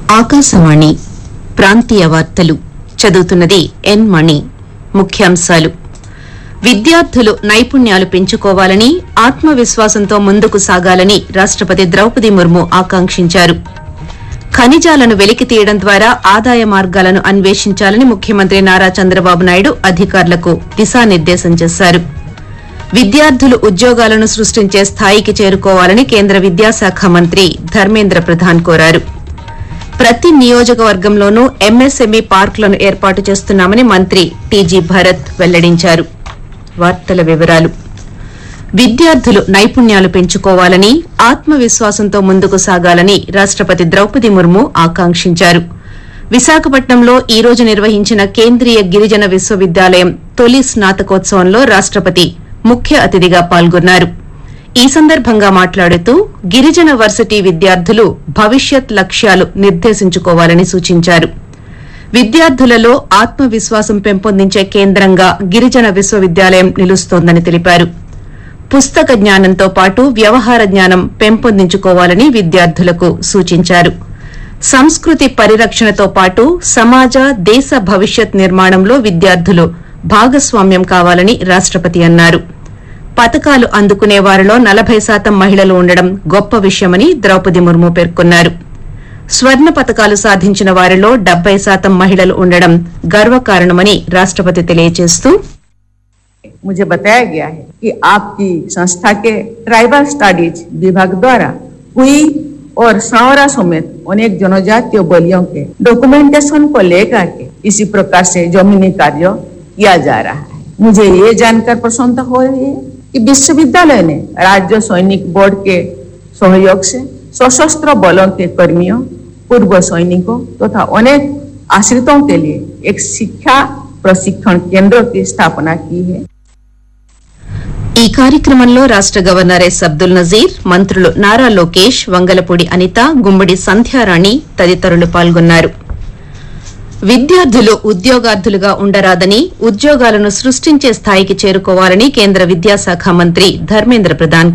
ఆకాశవాణి ప్రాంతీయ వార్తలు చదువుతున్నది ఎన్ మణి ముఖ్యాంశాలు విద్యార్థులు నైపుణ్యాలు పెంచుకోవాలని ఆత్మవిశ్వాసంతో ముందుకు సాగాలని రాష్టపతి ద్రౌపది ముర్ము ఆకాంక్షించారు ఖనిజాలను వెలికి తీయడం ద్వారా ఆదాయ మార్గాలను అన్వేషించాలని ముఖ్యమంత్రి నారా చంద్రబాబు నాయుడు అధికారులకు దిశానిర్దేశం చేశారు విద్యార్థులు ఉద్యోగాలను సృష్టించే స్థాయికి చేరుకోవాలని కేంద్ర విద్యాశాఖ మంత్రి ధర్మేంద్ర ప్రధాన్ కోరారు ప్రతి నియోజకవర్గంలోనూ ఎంఎస్ఎంఈ పార్కులను ఏర్పాటు చేస్తున్నామని మంత్రి టీజీ భరత్ వెల్లడించారు వార్తల వివరాలు విద్యార్థులు నైపుణ్యాలు పెంచుకోవాలని ఆత్మవిశ్వాసంతో ముందుకు సాగాలని రాష్టపతి ద్రౌపది ముర్ము ఆకాంక్షించారు విశాఖపట్నంలో ఈ రోజు నిర్వహించిన కేంద్రీయ గిరిజన విశ్వవిద్యాలయం తొలి స్నాతకోత్సవంలో రాష్టపతి ముఖ్య అతిథిగా పాల్గొన్నారు ఈ సందర్భంగా మాట్లాడుతూ గిరిజన వర్సిటీ విద్యార్థులు భవిష్యత్ లక్ష్యాలు నిర్దేశించుకోవాలని సూచించారు విద్యార్థులలో ఆత్మవిశ్వాసం పెంపొందించే కేంద్రంగా గిరిజన విశ్వవిద్యాలయం నిలుస్తోందని తెలిపారు పుస్తక జ్ఞానంతో పాటు వ్యవహార జ్ఞానం పెంపొందించుకోవాలని విద్యార్థులకు సూచించారు సంస్కృతి పరిరక్షణతో పాటు సమాజ దేశ భవిష్యత్ నిర్మాణంలో విద్యార్థులు భాగస్వామ్యం కావాలని రాష్టపతి అన్నారు పథకాలు అందుకునే వారిలో నలభై శాతం మహిళలు ఉండడం గొప్ప విషయమని ద్రౌపది ముర్ము పేర్కొన్నారు స్వర్ణ పథకాలు సాధించిన వారిలో డెబ్బై శాతం మహిళలు ఉండడం గర్వకారణమని రాష్టపతి తెలియజేస్తూ मुझे बताया गया है कि आपकी संस्था के ट्राइबल स्टडीज विभाग द्वारा हुई और सावरा समेत अनेक जनजातीय बोलियों के डॉक्यूमेंटेशन को लेकर के इसी प्रकार से जमीनी कार्य किया जा रहा है मुझे ये जानकर प्रसन्नता हो रही है कि विश्वविद्यालय ने राज्य सैनिक बोर्ड के सहयोग से सशस्त्र बलों के कर्मियों पूर्व सैनिकों तथा अनेक आश्रितों के लिए एक शिक्षा प्रशिक्षण केंद्र की स्थापना की है ఈ కార్యక్రమంలో రాష్ట గవర్నర్ ఎస్ అబ్దుల్ నజీర్ మంత్రులు నారా లోకేష్ వంగలపూడి అనిత గుమ్మడి సంధ్యారాణి తదితరులు పాల్గొన్నారు విద్యార్థులు ఉద్యోగార్థులుగా ఉండరాదని ఉద్యోగాలను సృష్టించే స్థాయికి చేరుకోవాలని కేంద్ర విద్యాశాఖ మంత్రి ధర్మేంద్ర ప్రధాన్